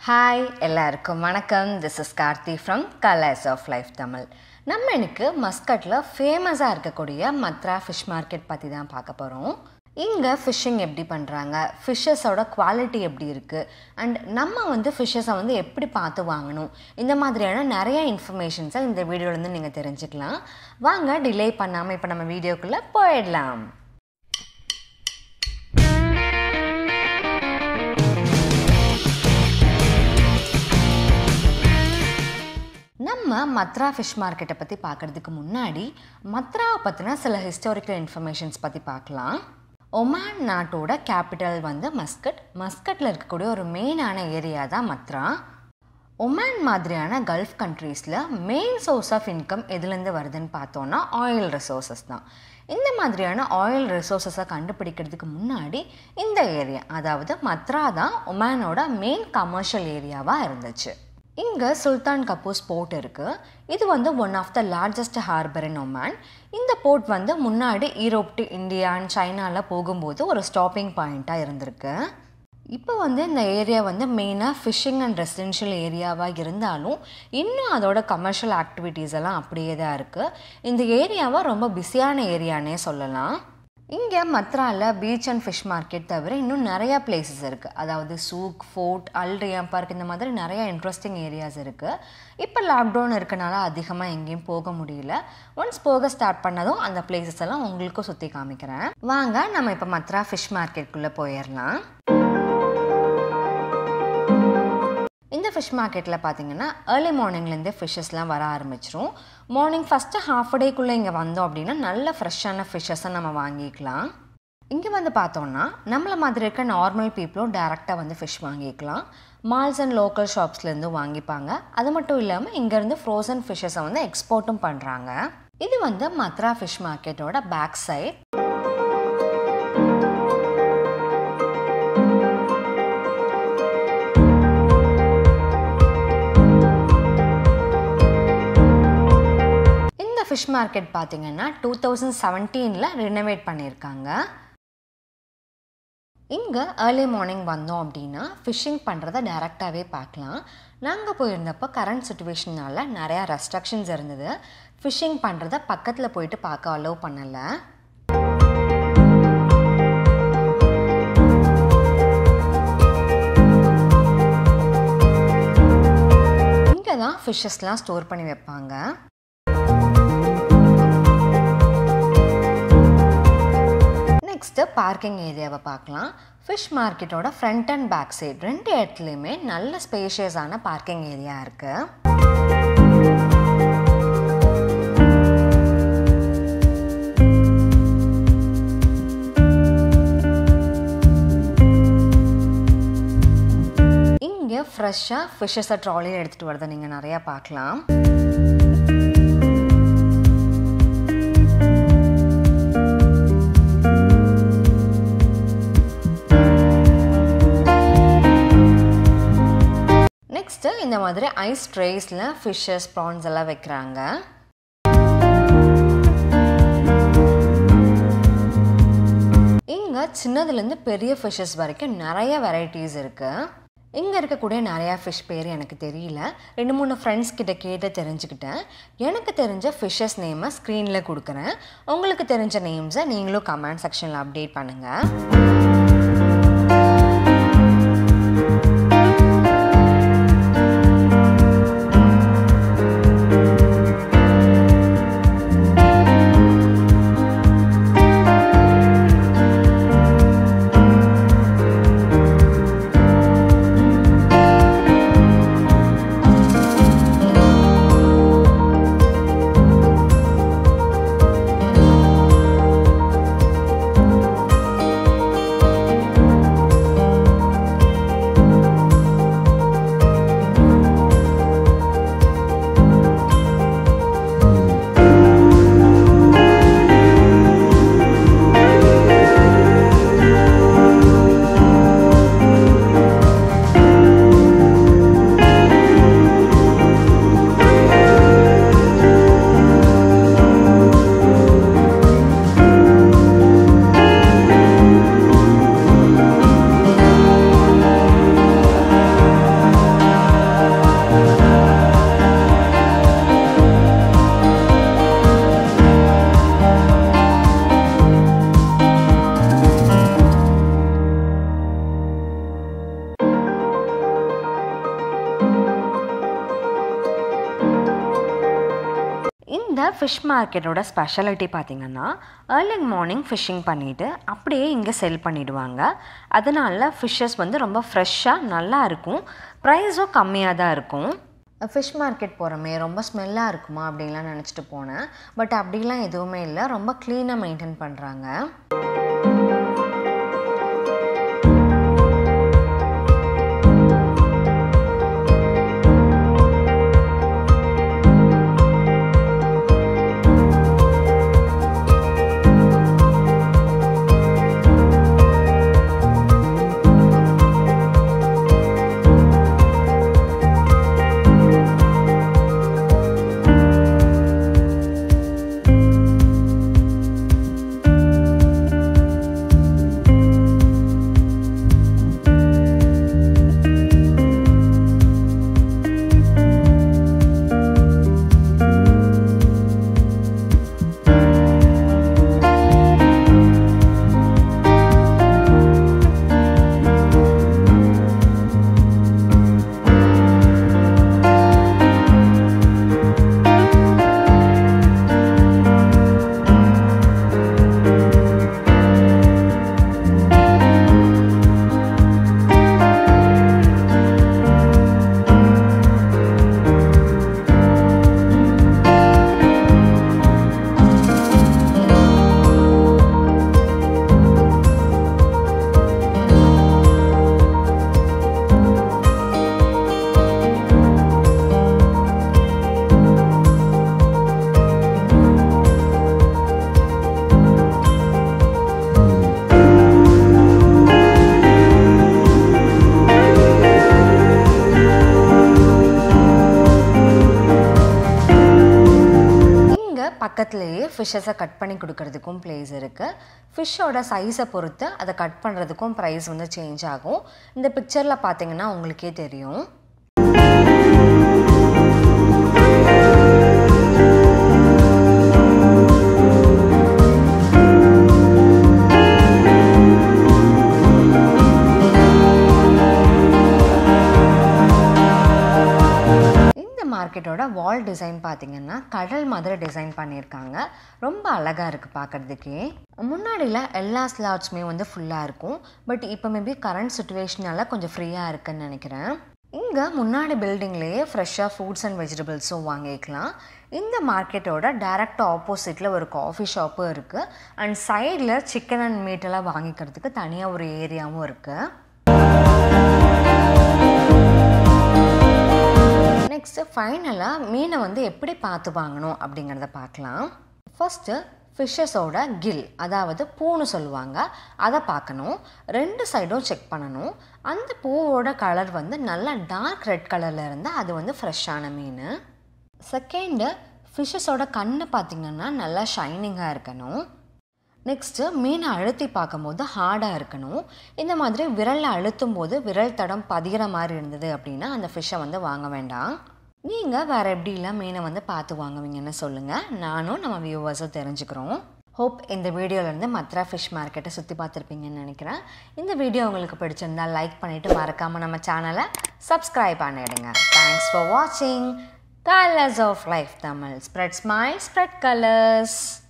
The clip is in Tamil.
ஹாய் எல்லாருக்கும் வணக்கம் this is Karthi from colours of life Tamil நம்ம இன்னைக்கு மஸ்கட்டில் ஃபேமஸாக இருக்கக்கூடிய மத்ரா ஃபிஷ் மார்க்கெட் பற்றி தான் பார்க்க போகிறோம் இங்கே ஃபிஷ்ஷிங் எப்படி பண்ணுறாங்க ஃபிஷ்ஷஸோட குவாலிட்டி எப்படி இருக்குது அண்ட் நம்ம வந்து ஃபிஷ்ஷஸை வந்து எப்படி பார்த்து வாங்கணும் இந்த மாதிரியான நிறைய இன்ஃபர்மேஷன்ஸை இந்த வீடியோலேருந்து நீங்கள் தெரிஞ்சுக்கலாம் வாங்க டிலே பண்ணாமல் இப்போ நம்ம வீடியோக்குள்ளே போயிடலாம் நம்ம மத்ரா ஃபிஷ் மார்க்கெட்டை பற்றி பார்க்குறதுக்கு முன்னாடி மத்ராவை பற்றின சில ஹிஸ்டாரிக்கல் இன்ஃபர்மேஷன்ஸ் பற்றி பார்க்கலாம் ஒமான் நாட்டோட கேபிட்டல் வந்து மஸ்கட் மஸ்கட்டில் இருக்கக்கூடிய ஒரு மெயினான ஏரியா தான் மத்ரா ஒமான் மாதிரியான கல்ஃப் கண்ட்ரீஸில் மெயின் சோர்ஸ் ஆஃப் இன்கம் எதுலேருந்து வருதுன்னு பார்த்தோன்னா ஆயில் ரிசோர்ஸஸ் தான் இந்த மாதிரியான ஆயில் ரிசோர்ஸஸை கண்டுபிடிக்கிறதுக்கு முன்னாடி இந்த ஏரியா அதாவது மத்ரா தான் ஒமானோட மெயின் கமர்ஷியல் ஏரியாவாக இருந்துச்சு இங்கே சுல்தான் கப்பூஸ் போர்ட் இருக்குது இது வந்து one of the largest harbour in Oman இந்த போர்ட் வந்து முன்னாடி ஈரோப் டு இந்தியா அண்ட் சைனாவில் போகும்போது ஒரு ஸ்டாப்பிங் பாயிண்ட்டாக இருந்திருக்கு இப்போ வந்து இந்த ஏரியா வந்து மெயினாக ஃபிஷ்ஷிங் அண்ட் ரெசிடென்ஷியல் ஏரியாவாக இருந்தாலும் இன்னும் அதோட கமர்ஷியல் ஆக்டிவிட்டீஸ் எல்லாம் அப்படியே தான் இருக்குது இந்த ஏரியாவை ரொம்ப பிஸியான ஏரியானே சொல்லலாம் இங்கே மத்ராவில் பீச் அண்ட் ஃபிஷ் மார்க்கெட் தவிர இன்னும் நிறையா பிளேசஸ் இருக்குது அதாவது சூக் ஃபோர்ட் அல்ரியா பார்க் இந்த மாதிரி நிறையா இன்ட்ரெஸ்டிங் ஏரியாஸ் இருக்குது இப்போ லாக்டவுன் இருக்கனால அதிகமாக எங்கேயும் போக முடியல ஒன்ஸ் போக ஸ்டார்ட் பண்ணதும் அந்த பிளேசஸ் எல்லாம் உங்களுக்கும் சுற்றி காமிக்கிறேன் வாங்க நம்ம இப்போ மத்ரா ஃபிஷ் மார்க்கெட்டுக்குள்ளே போயிடலாம் இந்த ஃபிஷ் மார்க்கெட்டில் பார்த்தீங்கன்னா ஏர்லி மார்னிங்லேருந்தே ஃபிஷ்ஷஸ்லாம் வர ஆரம்பிச்சிரும் மார்னிங் ஃபஸ்ட்டு ஹாஃப் டேக்குள்ளே இங்கே வந்தோம் அப்படின்னா நல்ல ஃப்ரெஷ்ஷான ஃபிஷ்ஷஸை நம்ம வாங்கிக்கலாம் இங்கே வந்து பார்த்தோன்னா நம்மள மாதிரி இருக்க நார்மல் பீப்புளும் டேரெக்டாக வந்து ஃபிஷ் வாங்கிக்கலாம் மால்ஸ் அண்ட் லோக்கல் ஷாப்ஸ்லேருந்து வாங்கிப்பாங்க அது மட்டும் இல்லாமல் இங்கேருந்து ஃப்ரோசன் ஃபிஷ்ஷஸை வந்து எக்ஸ்போர்ட்டும் பண்ணுறாங்க இது வந்து மத்ரா ஃபிஷ் மார்க்கெட்டோட பேக் சைட் ஃபிஷ் மார்க்கெட் பார்த்தீங்கன்னா டூ தௌசண்ட் செவன்டீனில் ரினோவேட் பண்ணியிருக்காங்க இங்கே ஏர்லி மார்னிங் வந்தோம் அப்படின்னா ஃபிஷ்ஷிங் பண்ணுறத டைரெக்டாகவே பார்க்கலாம் நாங்கள் போயிருந்தப்போ கரண்ட் சுச்சுவேஷனால் நிறையா ரெஸ்ட்ரிக்ஷன்ஸ் இருந்தது ஃபிஷ்ஷிங் பண்ணுறத பக்கத்தில் போயிட்டு பார்க்க அலோவ் பண்ணலை இங்கே தான் ஃபிஷ்ஷஸ்லாம் ஸ்டோர் பண்ணி வைப்பாங்க நெக்ஸ்ட்டு பார்க்கிங் ஏரியாவை பார்க்கலாம் ஃபிஷ் மார்க்கெட்டோட ஃப்ரண்ட் அண்ட் பேக் சைடு ரெண்டு இடத்துலையுமே நல்ல ஸ்பேஷியஸான பார்க்கிங் ஏரியா இருக்குது இங்கே ஃப்ரெஷ்ஷாக ஃபிஷ்ஷஸை ட்ராலியில் எடுத்துகிட்டு வரதை நீங்கள் நிறையா பார்க்கலாம் நெக்ஸ்ட்டு இந்த மாதிரி ஐஸ் ட்ரேஸில் ஃபிஷ்ஷஸ் ப்ரான்ஸ் எல்லாம் வைக்கிறாங்க இங்கே சின்னதுலேருந்து பெரிய ஃபிஷ்ஷஸ் வரைக்கும் நிறைய வெரைட்டிஸ் இருக்குது இங்கே இருக்கக்கூடிய நிறையா ஃபிஷ் பேர் எனக்கு தெரியல ரெண்டு மூணு ஃப்ரெண்ட்ஸ் கிட்ட கேட்டு தெரிஞ்சுக்கிட்டேன் எனக்கு தெரிஞ்ச ஃபிஷ்ஷஸ் நேமை ஸ்க்ரீனில் கொடுக்குறேன் உங்களுக்கு தெரிஞ்ச நேம்ஸை நீங்களும் கமெண்ட் செக்ஷனில் அப்டேட் பண்ணுங்கள் இந்த ஃபிஷ் மார்க்கெட்டோட ஸ்பெஷாலிட்டி பார்த்திங்கன்னா ஏர்லி மார்னிங் ஃபிஷ்ஷிங் பண்ணிவிட்டு அப்படியே இங்கே செல் பண்ணிவிடுவாங்க அதனால ஃபிஷ்ஷஸ் வந்து ரொம்ப ஃப்ரெஷ்ஷாக நல்லா இருக்கும் ப்ரைஸும் கம்மியாக தான் இருக்கும் ஃபிஷ் மார்க்கெட் போகிறோமே ரொம்ப ஸ்மெல்லாக இருக்குமா அப்படின்லாம் நினச்சிட்டு போனேன் பட் அப்படிலாம் எதுவுமே இல்லை ரொம்ப க்ளீனாக மெயின்டைன் பண்ணுறாங்க இங்கே பக்கத்துலேயே ஃபிஷ்ஷஸை கட் பண்ணி கொடுக்கறதுக்கும் பிளேஸ் இருக்குது ஃபிஷ்ஷோட சைஸை பொறுத்து அதை கட் பண்ணுறதுக்கும் ப்ரைஸ் வந்து சேஞ்ச் ஆகும் இந்த பிக்சரில் பார்த்தீங்கன்னா உங்களுக்கே தெரியும் இந்த மார்க்கெட்டோட வால் டிசைன் பார்த்தீங்கன்னா கடல் மாதிரி டிசைன் பண்ணியிருக்காங்க ரொம்ப அழகாக இருக்குது பார்க்குறதுக்கே முன்னாடியில் எல்லா ஸ்லாட்ஸுமே வந்து ஃபுல்லாக இருக்கும் பட் இப்போ மேபி கரண்ட் சுச்சுவேஷனால கொஞ்சம் ஃப்ரீயாக இருக்குன்னு நினைக்கிறேன் இங்கே முன்னாடி பில்டிங்லேயே ஃப்ரெஷ்ஷாக ஃப்ரூட்ஸ் அண்ட் வெஜிடபிள்ஸும் வாங்கிக்கலாம் இந்த மார்க்கெட்டோட டைரக்ட் ஆப்போசிட்டில் ஒரு காஃபி ஷாப்பும் இருக்குது அண்ட் சைடில் சிக்கன் அண்ட் மீட்டெல்லாம் வாங்கிக்கிறதுக்கு தனியாக ஒரு ஏரியாவும் இருக்குது நெக்ஸ்ட்டு ஃபைனலாக மீனை வந்து எப்படி பார்த்து வாங்கணும் அப்படிங்கிறத பார்க்கலாம் ஃபஸ்ட்டு ஃபிஷ்ஷஸோட கில் அதாவது பூன்னு சொல்லுவாங்க அதை பார்க்கணும் ரெண்டு சைடும் செக் பண்ணணும் அந்த பூவோட கலர் வந்து நல்லா டார்க் ரெட் கலரில் இருந்தால் அது வந்து ஃப்ரெஷ்ஷான மீன் செகண்டு ஃபிஷ்ஷஸோட கண்ணு பார்த்திங்கன்னா நல்லா ஷைனிங்காக இருக்கணும் நெக்ஸ்ட்டு மீனை அழுத்தி பார்க்கும்போது ஹார்டாக இருக்கணும் இந்த மாதிரி விரலில் அழுத்தும் போது விரல் தடம் பதிகிற மாதிரி இருந்தது அப்படின்னா அந்த ஃபிஷ்ஷை வந்து வாங்க வேண்டாம் நீங்கள் வேறு எப்படிலாம் மீனை வந்து பார்த்து வாங்குவீங்கன்னு சொல்லுங்கள் நானும் நம்ம வியூவர்ஸும் தெரிஞ்சுக்கிறோம் ஹோப் இந்த வீடியோலேருந்து மத்ரா ஃபிஷ் மார்க்கெட்டை சுற்றி பார்த்துருப்பீங்கன்னு நினைக்கிறேன் இந்த வீடியோ உங்களுக்கு பிடிச்சிருந்தா லைக் பண்ணிவிட்டு மறக்காமல் நம்ம சேனலை சப்ஸ்கிரைப் பண்ணிடுங்க தேங்க்ஸ் ஃபார் வாட்சிங் colours of life Tamil spread smile spread colours